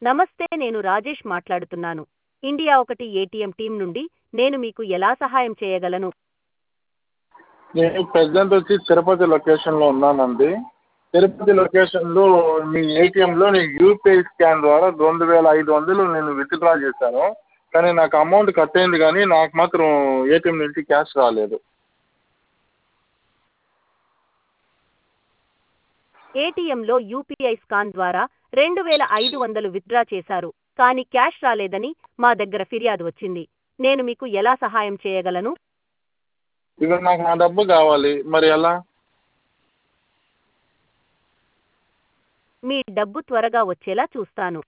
నమస్తే నేను రాజేష్ మాట్లాడుతున్నాను ఇండియా ఒకటి ఏటీఎం టీం నుండి నేను మీకు ఎలా సహాయం చేయగలను నేను ప్రజెంట్ వచ్చి తిరుపతి లొకేషన్లో ఉన్నానండి తిరుపతి లొకేషన్లో మీ ఏటీఎంలో నేను యూపీఐ స్కాన్ ద్వారా రెండు వేల ఐదు వందలు నేను విత్డ్రా చేశాను కానీ నాకు అమౌంట్ కట్ అయింది కానీ నాకు మాత్రం ఏటీఎం నుంచి క్యాష్ రాలేదు ఏటీఎంలో యూపీఐ స్కాన్ ద్వారా రెండు వేల ఐదు వందలు విత్డ్రా చేశారు కానీ క్యాష్ రాలేదని మా దగ్గర ఫిర్యాదు వచ్చింది నేను మీకు ఎలా సహాయం చేయగలను ఇక నాకు నా డబ్బు కావాలి మరి ఎలా మీ డబ్బు త్వరగా వచ్చేలా చూస్తాను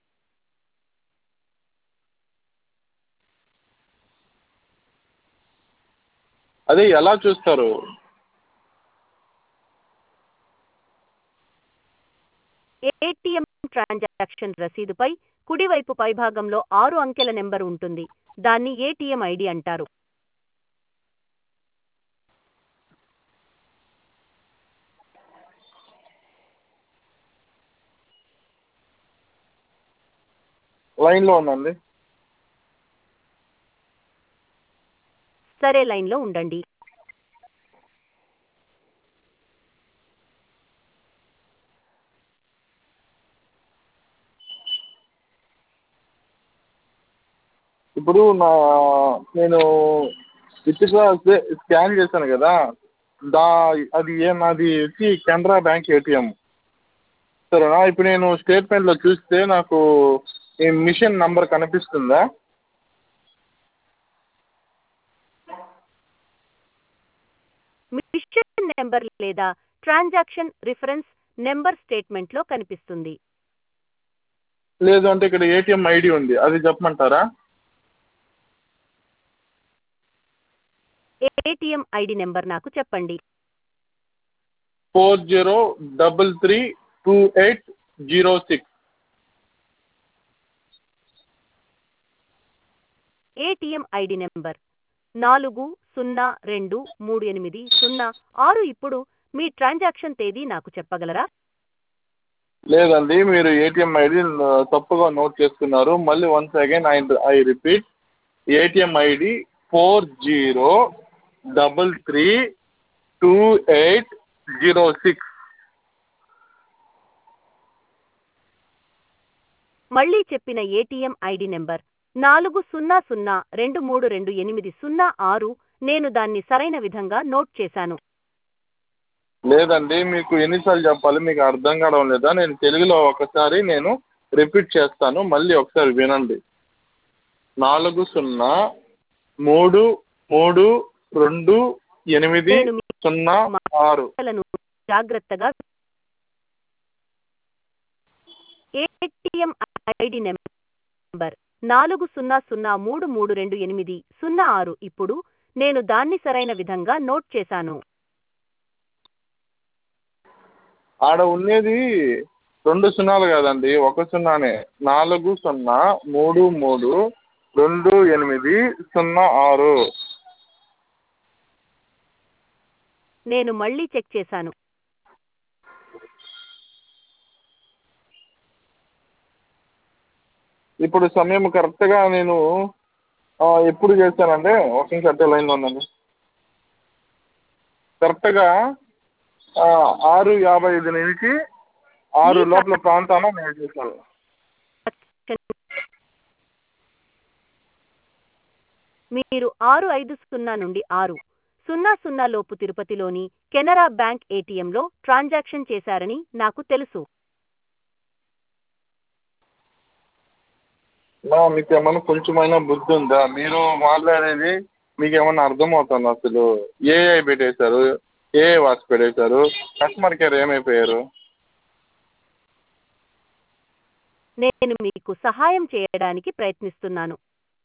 అదే ఎలా చూస్తారు ఏటీఎం ట్రాన్సాక్షన్ రసీదుపై కుడివైపు పైభాగంలో ఆరు అంకెల నెంబర్ ఉంటుంది దాన్ని ఏటీఎం ఐడి అంటారు లైన్లో ఉందండి సరే లైన్లో ఉండండి ఇప్పుడు నా నేను విత్డ్రా స్కాన్ చేశాను కదా దా అది ఏ నాది వచ్చి కెనరా బ్యాంక్ ఏటీఎం సరేనా ఇప్పుడు నేను స్టేట్మెంట్లో చూస్తే నాకు ఈ మిషన్ నంబర్ కనిపిస్తుందా మిషన్ నెంబర్ లేదా ట్రాన్సాక్షన్ రిఫరెన్స్ నెంబర్ స్టేట్మెంట్లో కనిపిస్తుంది లేదు అంటే ఇక్కడ ఏటీఎం ఐడి ఉంది అది చెప్పమంటారా ఏటీఎం ఐడి నెంబర్ నాకు చెప్పండి four zero double three two eight zero six ATM ID number నాలుగు సున్నా రెండు మూడు ఎనిమిది సున్నా ఆరు ఇప్పుడు మీ ట్రాన్సాక్షన్ తేదీ నాకు చెప్పగలరా లేదండి మీరు ఏటీఎం ఐడి తప్పుగా నోట్ చేసుకున్నారు మళ్ళీ once again I I repeat ATM ID four zero double three two eight zero six మళ్ళీ చెప్పిన ఏటీఎం ఐడి నెంబర్ నాలుగు సున్నా సున్నా రెండు మూడు రెండు ఎనిమిది సున్నా ఆరు నేను దాన్ని సరైన విధంగా నోట్ చేశాను లేదండి మీకు ఎన్నిసార్లు చెప్పాలి మీకు అర్థం కావడం లేదా నేను తెలుగులో ఒకసారి నేను రిపీట్ చేస్తాను మళ్ళీ ఒకసారి వినండి నాలుగు సున్నా మూడు మూడు రెండు ఎనిమిది నేను మీ సున్నా ఆరు మాటలను జాగ్రత్తగా ఏటీఎం ఐడి నెంబర్ నాలుగు సున్నా సున్నా మూడు మూడు రెండు ఎనిమిది సున్నా ఆరు ఇప్పుడు నేను దాన్ని సరైన విధంగా నోట్ చేశాను ఆడ ఉండేది రెండు సున్నాలు కాదండి ఒక సున్నానే నాలుగు సున్నా మూడు మూడు రెండు ఎనిమిది సున్నా ఆరు నేను మళ్ళీ చెక్ చేశాను ఇప్పుడు సమయం కరెక్ట్గా నేను ఆ, ఎప్పుడు చేశానంటే ఒక నిమిషం అట్టే లైన్లో ఉందండి కరెక్ట్గా ఆ, ఆరు యాభై ఐదు నుంచి ఆరు లోపల ప్రాంతాన నేను చేశాను మీరు ఆరు ఐదు సున్నా నుండి ఆరు సున్నా సున్నా లోపు తిరుపతిలోని కెనరా బ్యాంక్ ఏటీఎంలో ట్రాన్సాక్షన్ చేశారని నాకు తెలుసు నా మీకు ఏమైనా కొంచెమైనా బుద్ధి ఉందా మీరు మాట్లాడేది మీకు ఏమన్నా అర్థమవుతుందా అసలు ఏఐ పెట్టేశారు ఏఐ వాచ్ పెట్టేశారు కస్టమర్ కేర్ ఏమైపోయారు నేను మీకు సహాయం చేయడానికి ప్రయత్నిస్తున్నాను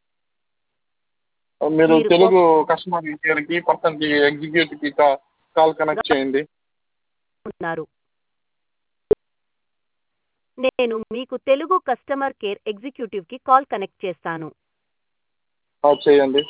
మీరు మీరు తెలుగు కస్టమర్ కేర్కి పర్సన్కి ఎగ్జిక్యూటివ్కి కాల్ కనెక్ట్ చేయండి ఉన్నారు నేను మీకు తెలుగు కస్టమర్ కేర్ ఎగ్జిక్యూటివ్కి కాల్ కనెక్ట్ చేస్తాను ఆ, చేయండి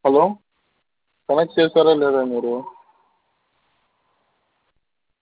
హలో కనెక్ట్ చేశారా లేదా మీరు